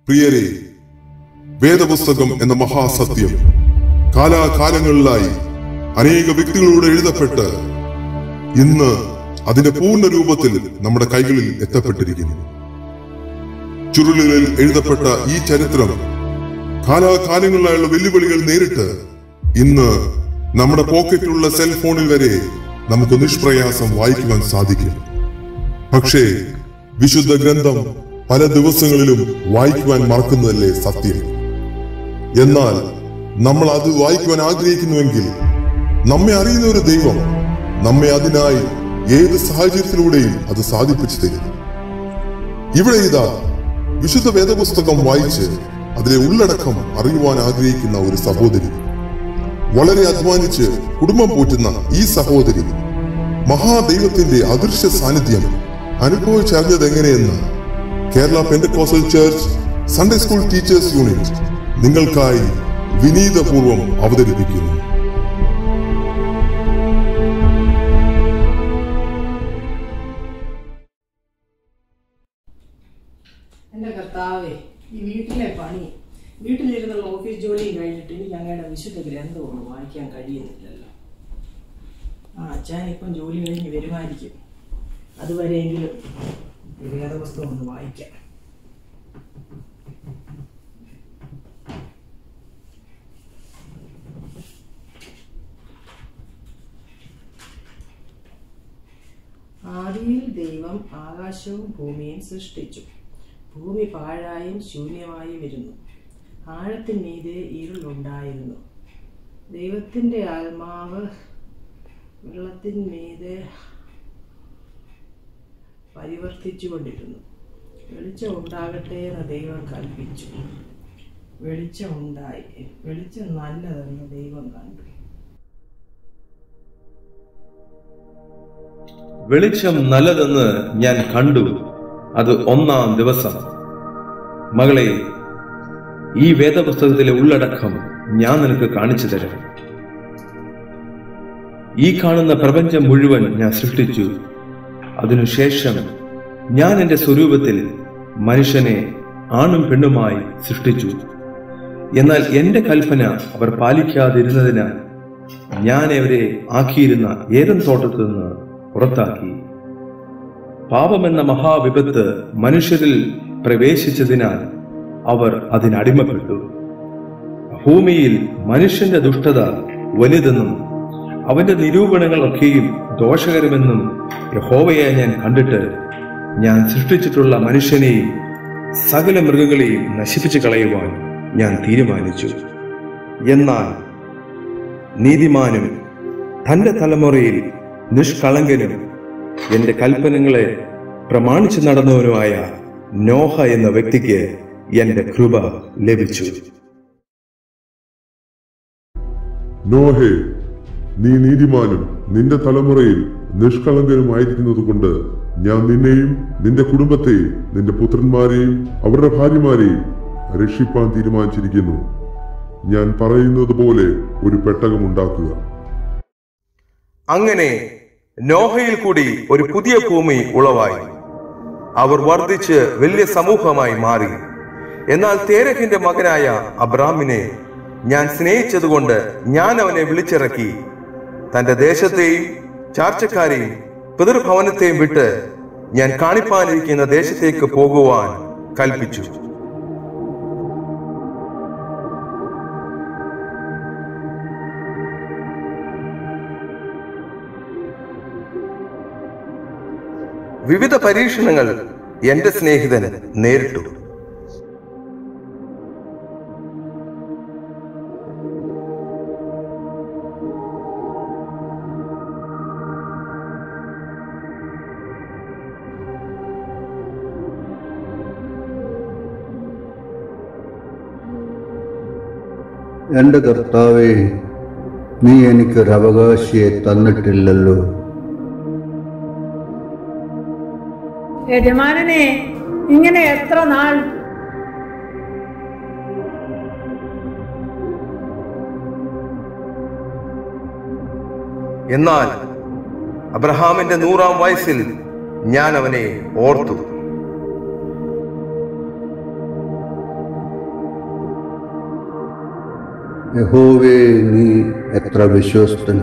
പ്രിയരെ വേദപുസ്തകം എന്ന മഹാസത്യം കാലാകാലങ്ങളിലായി അനേക വ്യക്തികളോട് എഴുതപ്പെട്ട് ഇന്ന് അതിന്റെ പൂർണ്ണ രൂപത്തിൽ നമ്മുടെ കൈകളിൽ എത്തപ്പെട്ടിരിക്കുന്നു ചുരുളുകളിൽ എഴുതപ്പെട്ട ഈ ചരിത്രം കാലാകാലങ്ങളിലായുള്ള വെല്ലുവിളികൾ നേരിട്ട് ഇന്ന് നമ്മുടെ പോക്കറ്റിലുള്ള സെൽഫോണിൽ വരെ നമുക്ക് നിഷ്പ്രയാസം വായിക്കുവാൻ സാധിക്കും പക്ഷേ വിശുദ്ധ ഗ്രന്ഥം പല ദിവസങ്ങളിലും വായിക്കുവാൻ മറക്കുന്നതല്ലേ സത്യം എന്നാൽ നമ്മൾ അത് വായിക്കുവാൻ ആഗ്രഹിക്കുന്നുവെങ്കിൽ നമ്മെ അറിയുന്ന ഒരു ദൈവം നമ്മെ അതിനായി ഏത് സാഹചര്യത്തിലൂടെയും അത് സാധിപ്പിച്ചു തരും ഇവിടെ ഇതാ വിശുദ്ധ വേദപുസ്തകം വായിച്ച് അതിലെ ഉള്ളടക്കം അറിയുവാൻ ആഗ്രഹിക്കുന്ന ഒരു സഹോദരി വളരെ അധ്വാനിച്ച് കുടുംബം പോറ്റുന്ന ഈ സഹോദരി മഹാദൈവത്തിന്റെ അദൃശ്യ സാന്നിധ്യം അനുഭവിച്ചറിഞ്ഞത് എങ്ങനെയെന്ന് Kerala pentecostal church Sunday school teachers unit നിങ്ങൾക്കായി വിനീതപൂർവം അവതരിപ്പിക്കുന്നു എൻ്റെ കർത്താവേ ഈ വീട്ടിലെ പണി വീട്ടിലിരുന്നുള്ള ഓഫീസ് ജോലിയും കഴിഞ്ഞിട്ട് എനിക്ക് അങ്ങയുടെ വിശുദ്ധ ഗ്രന്ഥമൊന്നും വായിക്കാൻ കഴിയുന്നില്ലല്ലോ ആ അച്ഛൻ ഇപ്പം ജോലി കഴിഞ്ഞ് വരുമായിരിക്കും അതുവരെയെങ്കിലും ഈ വേദപുസ്തകം ഒന്ന് വായിക്കാം ആദിയിൽ ദൈവം ആകാശവും ഭൂമിയും സൃഷ്ടിച്ചു ഭൂമി പാഴായും ശൂന്യമായും ഇരുന്നു ആഴത്തിന്മീതെ ഇരുളുണ്ടായിരുന്നു ദൈവത്തിൻ്റെ ആത്മാവ് വെള്ളത്തിന്മീതെ പരിവർത്തിച്ചുകൊണ്ടിരുന്നു വെളിച്ചം ഉണ്ടാകട്ടെ എന്ന് ദൈവം കൽപ്പിച്ചു വെളിച്ചം ഉണ്ടായി വെളിച്ചം നല്ലതെന്ന് ദൈവം കണ്ടു വെളിച്ചം നല്ലതെന്ന് ഞാൻ കണ്ടു അത് ഒന്നാം ദിവസം മകളെ ഈ വേദപുസ്തകത്തിലെ ഉള്ളടക്കം ഞാൻ നിനക്ക് കാണിച്ചു തരാം ഈ കാണുന്ന പ്രപഞ്ചം മുഴുവൻ ഞാൻ സൃഷ്ടിച്ചു അതിനുശേഷം ഞാൻ എന്റെ സ്വരൂപത്തിൽ മനുഷ്യനെ ആണും പെണ്ണുമായി സൃഷ്ടിച്ചു എന്നാൽ എന്റെ കൽപ്പന അവർ പാലിക്കാതിരുന്നതിനാൽ ഞാൻ അവരെ ആക്കിയിരുന്ന ഏതൻ തോട്ടത്തിൽ നിന്ന് പുറത്താക്കി പാപമെന്ന മഹാവിപത്ത് മനുഷ്യരിൽ പ്രവേശിച്ചതിനാൽ അവർ അതിനടിമപ്പെട്ടു ഭൂമിയിൽ മനുഷ്യന്റെ ദുഷ്ടത വലുതെന്നും അവന്റെ നിരൂപണങ്ങളൊക്കെയും ദോഷകരമെന്നും യഹോവയെ ഞാൻ കണ്ടിട്ട് ഞാൻ സൃഷ്ടിച്ചിട്ടുള്ള മനുഷ്യനെയും സകല മൃഗങ്ങളെയും നശിപ്പിച്ചു കളയുവാൻ ഞാൻ തീരുമാനിച്ചു എന്നാൽ നീതിമാനും തന്റെ തലമുറയിൽ നിഷ്കളങ്കനും എന്റെ കൽപ്പനകളെ പ്രമാണിച്ചു നടന്നവനുമായ നോഹ എന്ന വ്യക്തിക്ക് എന്റെ കൃപ ലഭിച്ചു നോഹേ നീ നീതിമാനും നിന്റെ തലമുറയിൽ നിഷ്കളങ്കനുമായിരിക്കുന്നത് കൊണ്ട് ഞാൻ നിന്നെയും നിന്റെ കുടുംബത്തെയും നിന്റെ പുത്രന്മാരെയും അവരുടെ ഭാര്യമാരെയും രക്ഷിപ്പാൻ തീരുമാനിച്ചിരിക്കുന്നു ഞാൻ പറയുന്നത് പോലെ ഒരു പെട്ടകം ഉണ്ടാക്കുക അങ്ങനെ നോഹയിൽ കൂടി ഒരു പുതിയ ഭൂമി ഉളവായി അവർ വർദ്ധിച്ച് വലിയ സമൂഹമായി മാറി എന്നാൽ തേരഹിന്റെ മകനായ അബ്രാമിനെ ഞാൻ സ്നേഹിച്ചതുകൊണ്ട് ഞാൻ അവനെ വിളിച്ചിറക്കി തന്റെ ദേശത്തെയും ചാർച്ചക്കാരെയും പിതൃഭവനത്തെയും വിട്ട് ഞാൻ കാണിപ്പാനിരിക്കുന്ന ദേശത്തേക്ക് പോകുവാൻ കൽപ്പിച്ചു വിവിധ പരീക്ഷണങ്ങൾ എന്റെ സ്നേഹിതൻ നേരിട്ടു എൻ്റെ കർത്താവേ നീ എനിക്കൊരു അവകാശിയെ തന്നിട്ടില്ലല്ലോ യജമാനനെ ഇങ്ങനെ എത്ര നാൾ എന്നാൽ അബ്രഹാമിന്റെ നൂറാം വയസ്സിൽ ഞാൻ അവനെ ഓർത്തു യഹോവേ നീ എത്ര വിശ്വസ്തൻ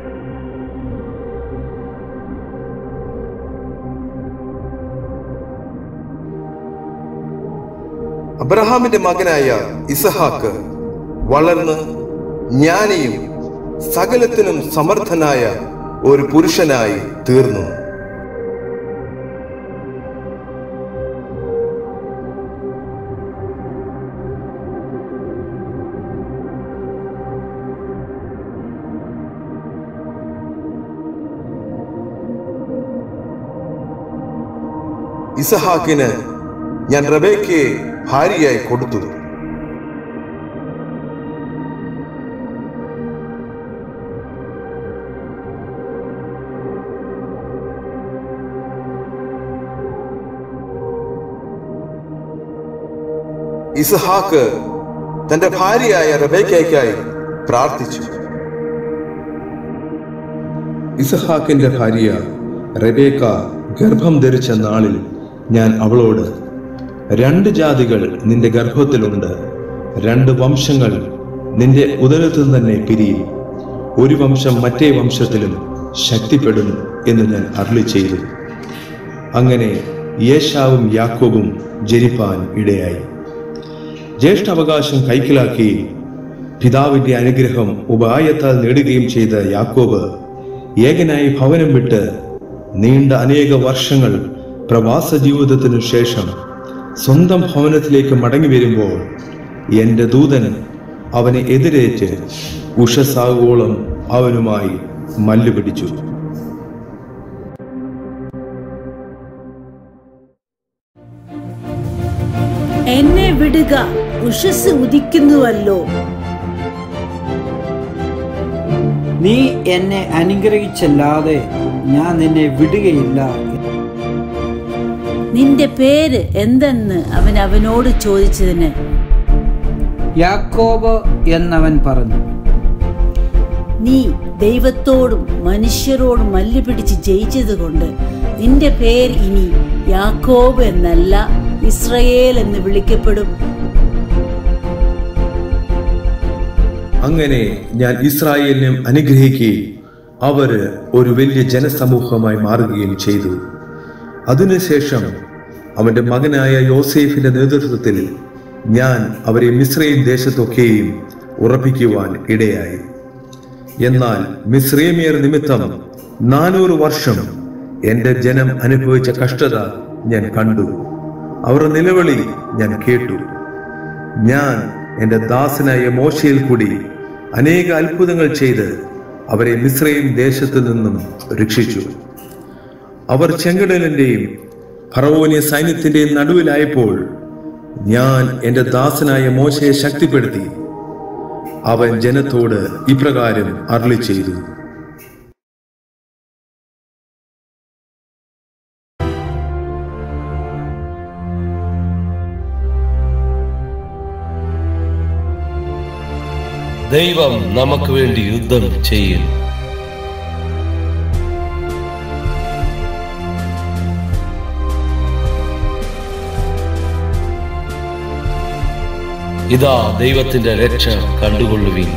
അബ്രഹാമിന്റെ മകനായ ഇസഹാക്ക് വളർന്ന് ജ്ഞാനിയും സകലത്തിനും സമർത്ഥനായ ഒരു പുരുഷനായി തീർന്നു ഇസഹാക്കിന് ഞാൻ റബേക്കയെ ഭാര്യയായി കൊടുത്തു ഇസഹാക്ക് തന്റെ ഭാര്യയായ റബേക്കയ്ക്കായി പ്രാർത്ഥിച്ചു ഇസഹാക്കിന്റെ ഭാര്യ റെബേക്ക ഗർഭം ധരിച്ച നാളിൽ ഞാൻ അവളോട് രണ്ട് ജാതികൾ നിന്റെ ഗർഭത്തിലുണ്ട് രണ്ട് വംശങ്ങൾ നിന്റെ ഉദരത്തിൽ തന്നെ പിരിയും ഒരു വംശം മറ്റേ വംശത്തിലും ശക്തിപ്പെടും എന്ന് ഞാൻ അരുളി ചെയ്തു അങ്ങനെ യേശാവും യാക്കോബും ജനിപ്പാൻ ഇടയായി ജ്യേഷ്ഠാവകാശം കൈക്കലാക്കുകയും പിതാവിന്റെ അനുഗ്രഹം ഉപായത്താൽ നേടുകയും ചെയ്ത യാക്കോബ് ഏകനായി ഭവനം വിട്ട് നീണ്ട അനേക വർഷങ്ങൾ പ്രവാസ ജീവിതത്തിനു ശേഷം സ്വന്തം ഭവനത്തിലേക്ക് മടങ്ങി വരുമ്പോൾ എന്റെ ദൂതൻ അവനെ എതിരേറ്റ് ഉഷസാഗോളം അവനുമായി മല്ലുപിടിച്ചു എന്നെ വിടുക ഉഷസ് ഉദിക്കുന്നുവല്ലോ നീ എന്നെ അനുഗ്രഹിച്ചല്ലാതെ ഞാൻ നിന്നെ വിടുകയില്ല നിന്റെ പേര് എന്തെന്ന് അവൻ അവനോട് ചോദിച്ചതിന് യാക്കോബ് എന്നവൻ പറഞ്ഞു നീ ദൈവത്തോടും മനുഷ്യരോടും മല്ലു പിടിച്ച് ജയിച്ചതുകൊണ്ട് നിന്റെ പേര് ഇനി യാക്കോബ് എന്നല്ല ഇസ്രയേൽ എന്ന് വിളിക്കപ്പെടും അങ്ങനെ ഞാൻ ഇസ്രായേലിനെ അനുഗ്രഹിക്കുകയും അവര് ഒരു വലിയ ജനസമൂഹമായി മാറുകയും ചെയ്തു അതിനുശേഷം അവന്റെ മകനായ യോസേഫിന്റെ നേതൃത്വത്തിൽ ഞാൻ അവരെ മിശ്രയും ദേശത്തൊക്കെയും ഉറപ്പിക്കുവാൻ ഇടയായി എന്നാൽ മിശ്രേമിയർ നിമിത്തം നാനൂറ് വർഷം എന്റെ ജനം അനുഭവിച്ച കഷ്ടത ഞാൻ കണ്ടു അവർ നിലവിളി ഞാൻ കേട്ടു ഞാൻ എന്റെ ദാസനായ മോശയിൽ കൂടി അനേക അത്ഭുതങ്ങൾ ചെയ്ത് അവരെ മിശ്രയും ദേശത്തു നിന്നും രക്ഷിച്ചു അവർ ചെങ്കടലിന്റെയും ഫറവോനിയ സൈന്യത്തിന്റെയും നടുവിലായപ്പോൾ ഞാൻ എന്റെ ദാസനായ മോശയെ ശക്തിപ്പെടുത്തി അവൻ ജനത്തോട് ഇപ്രകാരം അരുളി ചെയ്തു ദൈവം നമുക്ക് വേണ്ടി യുദ്ധം ചെയ്യും ഇതാ ദൈവത്തിന്റെ രക്ഷ കണ്ടുകൊള്ളുവിൻ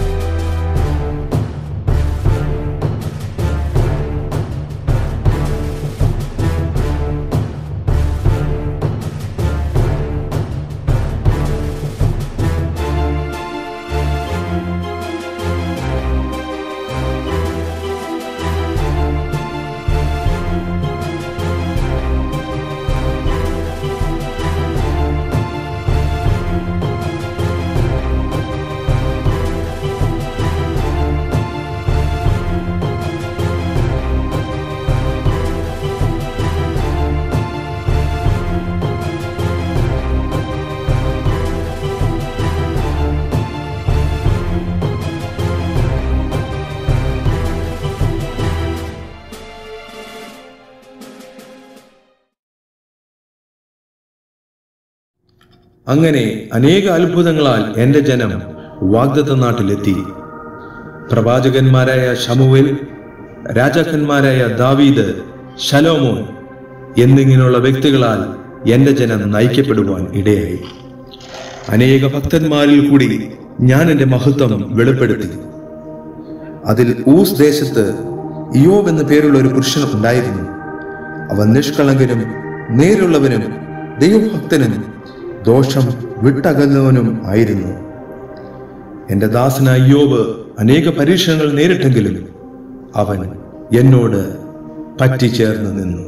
അങ്ങനെ അനേക അത്ഭുതങ്ങളാൽ എന്റെ ജനം വാഗ്ദത്ത നാട്ടിലെത്തി പ്രവാചകന്മാരായ ഷമുവേൽ രാജാക്കന്മാരായ ദാവീദ് ശലോമോൻ എന്നിങ്ങനെയുള്ള വ്യക്തികളാൽ എന്റെ ജനം നയിക്കപ്പെടുവാൻ ഇടയായി അനേക ഭക്തന്മാരിൽ കൂടി ഞാൻ എൻ്റെ മഹത്വം വെളിപ്പെടുത്തി അതിൽ ഊസ് ദേശത്ത് ഇയോബ് എന്ന പേരുള്ള ഒരു പുരുഷൻ ഉണ്ടായിരുന്നു അവൻ നിഷ്കളങ്കനും നേരുള്ളവനും ദൈവഭക്തനും ദോഷം വിട്ടകന്നവനും ആയിരുന്നു എന്റെ ദാസനായ യോബ് അനേക പരീക്ഷണങ്ങൾ നേരിട്ടെങ്കിലും അവൻ എന്നോട് പറ്റിച്ചേർന്ന് നിന്നു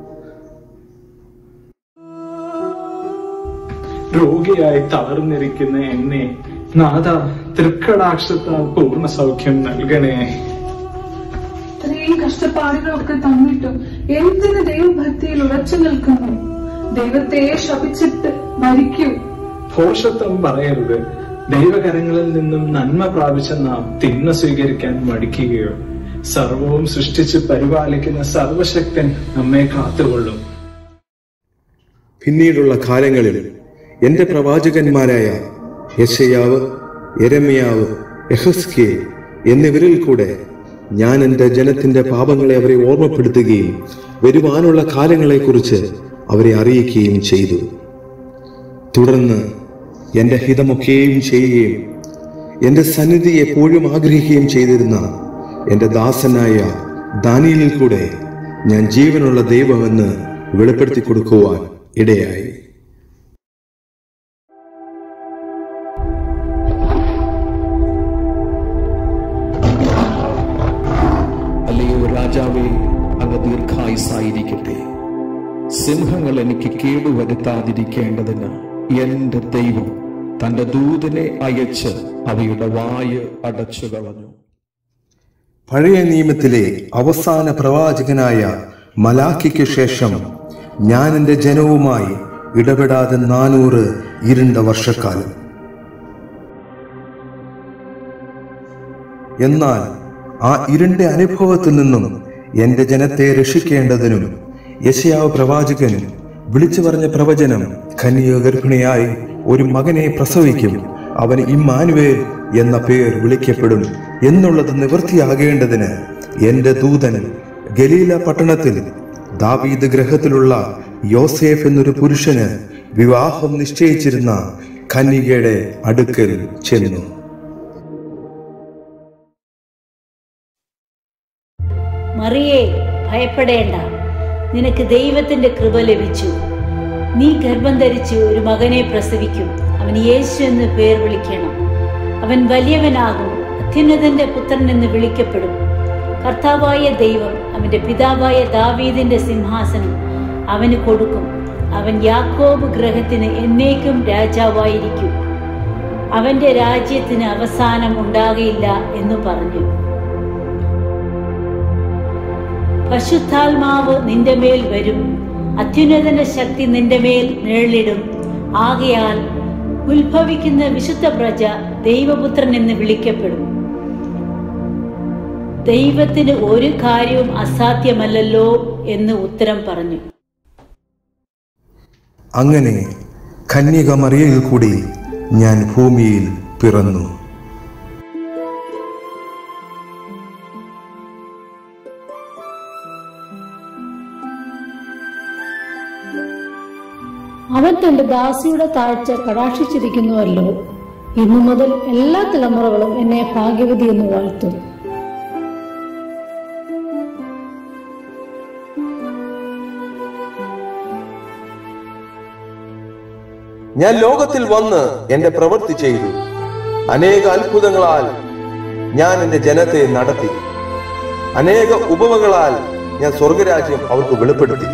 രോഗിയായി തളർന്നിരിക്കുന്ന എന്നെ നാഥ തൃക്കടാക്ഷത്താൽ പൂർണ്ണ സൗഖ്യം നൽകണേ ഇത്രയും കഷ്ടപ്പാടുകളൊക്കെ തന്നിട്ടും എന്തിന് ദൈവഭക്തിയിൽ ഉറച്ചു നിൽക്കുന്നു ദൈവത്തെ ശപിച്ചിട്ട് മരിക്കൂ ഭോഷത്വം പറയരുത് ദൈവകരങ്ങളിൽ നിന്നും നന്മ പ്രാപിച്ച നാം തിന്മ സ്വീകരിക്കാൻ മടിക്കുകയോ സർവവും സൃഷ്ടിച്ച് പരിപാലിക്കുന്ന സർവശക്തൻ നമ്മെ കാത്തുകൊള്ളും പിന്നീടുള്ള കാലങ്ങളിൽ എന്റെ പ്രവാചകന്മാരായ യശയാവ് യരമ്യാവ് യഹസ്കേ എന്നിവരിൽ കൂടെ ഞാൻ എൻ്റെ ജനത്തിന്റെ പാപങ്ങളെ അവരെ ഓർമ്മപ്പെടുത്തുകയും വരുവാനുള്ള കാലങ്ങളെക്കുറിച്ച് അവരെ അറിയിക്കുകയും ചെയ്തു തുടർന്ന് എൻ്റെ ഹിതമൊക്കെയും ചെയ്യുകയും എൻ്റെ സന്നിധി എപ്പോഴും ആഗ്രഹിക്കുകയും ചെയ്തിരുന്ന എൻ്റെ ദാസനായ ദാനിയലിൽ കൂടെ ഞാൻ ജീവനുള്ള ദൈവമെന്ന് വെളിപ്പെടുത്തി കൊടുക്കുവാൻ ഇടയായി അല്ലയോ രാജാവേ അങ്ങ് ദീർഘായുസായിരിക്കട്ടെ സിംഹങ്ങൾ എനിക്ക് കേടുവരുത്താതിരിക്കേണ്ടതിന് എന്റെ ദൈവം തന്റെ ദൂതനെ അയച്ച് അവയുടെ വായ് അടച്ചു കളഞ്ഞു പഴയ നിയമത്തിലെ അവസാന പ്രവാചകനായ മലാഖിക്ക് ശേഷം ഞാൻ എൻ്റെ ജനവുമായി ഇടപെടാതെ നാനൂറ് ഇരുണ്ട വർഷക്കാലം എന്നാൽ ആ ഇരുണ്ട അനുഭവത്തിൽ നിന്നും എൻ്റെ ജനത്തെ രക്ഷിക്കേണ്ടതിനും യശയാവ് പ്രവാചകൻ വിളിച്ചു പറഞ്ഞ പ്രവചനം കന്യ ഗർഭിണിയായി ഒരു മകനെ പ്രസവിക്കും അവന് ഇമ്മാനുവേൽ എന്ന പേർ വിളിക്കപ്പെടും എന്നുള്ളത് നിവൃത്തിയാകേണ്ടതിന് എൻ്റെ ദൂതൻ ഗലീല പട്ടണത്തിൽ ദാവീദ് ഗ്രഹത്തിലുള്ള യോസേഫ് എന്നൊരു പുരുഷന് വിവാഹം നിശ്ചയിച്ചിരുന്ന കന്യകയുടെ അടുക്കൽ ചെന്നു മറിയേ ഭയപ്പെടേണ്ട നിനക്ക് ദൈവത്തിന്റെ കൃപ ലഭിച്ചു നീ ഗർഭം ധരിച്ച് ഒരു മകനെ പ്രസവിക്കും അവൻ യേശു എന്ന് പേർ വിളിക്കണം അവൻ വലിയവനാകും അത്യുന്നതന്റെ പുത്രൻ എന്ന് വിളിക്കപ്പെടും കർത്താവായ ദൈവം അവന്റെ പിതാവായ ദാവീദിന്റെ സിംഹാസനം അവന് കൊടുക്കും അവൻ യാക്കോബ് ഗ്രഹത്തിന് എന്നേക്കും രാജാവായിരിക്കും അവന്റെ രാജ്യത്തിന് അവസാനം ഉണ്ടാകയില്ല എന്ന് പറഞ്ഞു പശുദ്ധാത്മാവ് നിന്റെ മേൽ വരും അത്യുന്നതന്റെ ശക്തി നിന്റെ മേൽ നിഴലിടും ആകയാൽ ഉത്ഭവിക്കുന്ന വിശുദ്ധ പ്രജ ദൈവപുത്രൻ എന്ന് വിളിക്കപ്പെടും ദൈവത്തിന് ഒരു കാര്യവും അസാധ്യമല്ലല്ലോ എന്ന് ഉത്തരം പറഞ്ഞു അങ്ങനെ കന്യക മറിയയിൽ കൂടി ഞാൻ ഭൂമിയിൽ പിറന്നു അവൻ തന്റെ ദാസിയുടെ താഴ്ച കടാക്ഷിച്ചിരിക്കുന്നുവല്ലോ ഇന്നു മുതൽ എല്ലാ തലമുറകളും എന്നെ ഭാഗ്യവതി എന്ന് വാഴ്ത്തും ഞാൻ ലോകത്തിൽ വന്ന് എന്റെ പ്രവൃത്തി ചെയ്തു അനേക അത്ഭുതങ്ങളാൽ ഞാൻ എന്റെ ജനത്തെ നടത്തി അനേക ഉപമകളാൽ ഞാൻ സ്വർഗരാജ്യം അവർക്ക് വെളിപ്പെടുത്തി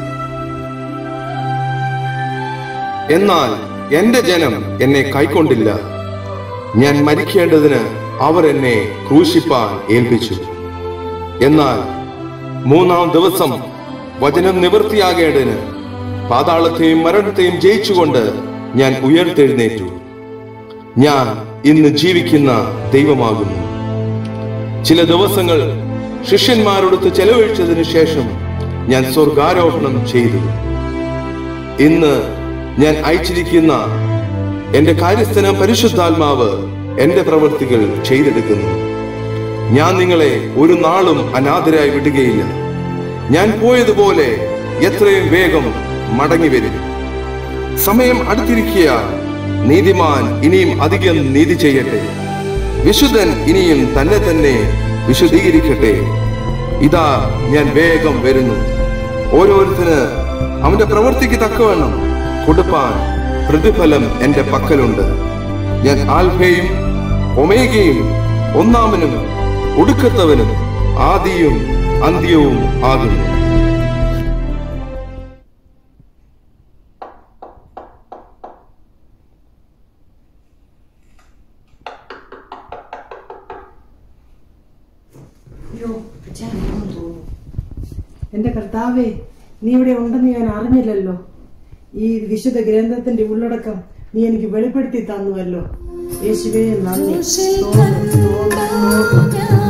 എന്നാൽ എന്റെ ജനം എന്നെ കൈക്കൊണ്ടില്ല ഞാൻ മരിക്കേണ്ടതിന് അവർ എന്നെ ക്രൂശിപ്പാൻ ഏൽപ്പിച്ചു എന്നാൽ മൂന്നാം ദിവസം വചനം നിവൃത്തിയാകേണ്ടതിന് പാതാളത്തെയും മരണത്തെയും ജയിച്ചുകൊണ്ട് ഞാൻ ഉയർത്തെഴുന്നേറ്റു ഞാൻ ഇന്ന് ജീവിക്കുന്ന ദൈവമാകുന്നു ചില ദിവസങ്ങൾ ശിഷ്യന്മാരോടൊത്ത് ചെലവഴിച്ചതിന് ശേഷം ഞാൻ സ്വർഗാരോഹണം ചെയ്തു ഇന്ന് ഞാൻ അയച്ചിരിക്കുന്ന എന്റെ കാര്യസ്ഥന പരിശുദ്ധാത്മാവ് എന്റെ പ്രവൃത്തികൾ ചെയ്തെടുക്കുന്നു ഞാൻ നിങ്ങളെ ഒരു നാളും അനാഥരായി വിടുകയില്ല ഞാൻ പോയതുപോലെ എത്രയും വേഗം മടങ്ങി വരും സമയം അടുത്തിരിക്കുക നീതിമാൻ ഇനിയും അധികം നീതി ചെയ്യട്ടെ വിശുദ്ധൻ ഇനിയും തന്നെ തന്നെ വിശുദ്ധീകരിക്കട്ടെ ഇതാ ഞാൻ വേഗം വരുന്നു ഓരോരുത്തന് അവന്റെ പ്രവൃത്തിക്ക് തക്കവണ്ണം കൊടുപ്പാൻ പ്രതിഫലം എന്റെ പക്കലുണ്ട് ഞാൻ ആൽഫയും ഒമേഗയും ഒന്നാമനും ഒടുക്കത്തവനും ആദിയും അന്ത്യവും ആകുന്നു അയ്യോ അച്ഛാ ഇരിക്കുമെന്ന് തോന്നുന്നു എന്റെ കർത്താവേ നീ ഇവിടെ ഉണ്ടെന്ന് ഞാൻ അറിഞ്ഞില്ലല്ലോ ഈ വിശുദ്ധ ഗ്രന്ഥത്തിന്റെ ഉള്ളടക്കം നീ എനിക്ക് വെളിപ്പെടുത്തി തന്നുവല്ലോ യേശുവേ നന്ദി സ്തോത്രം, സ്തോത്രം, സ്തോത്രം.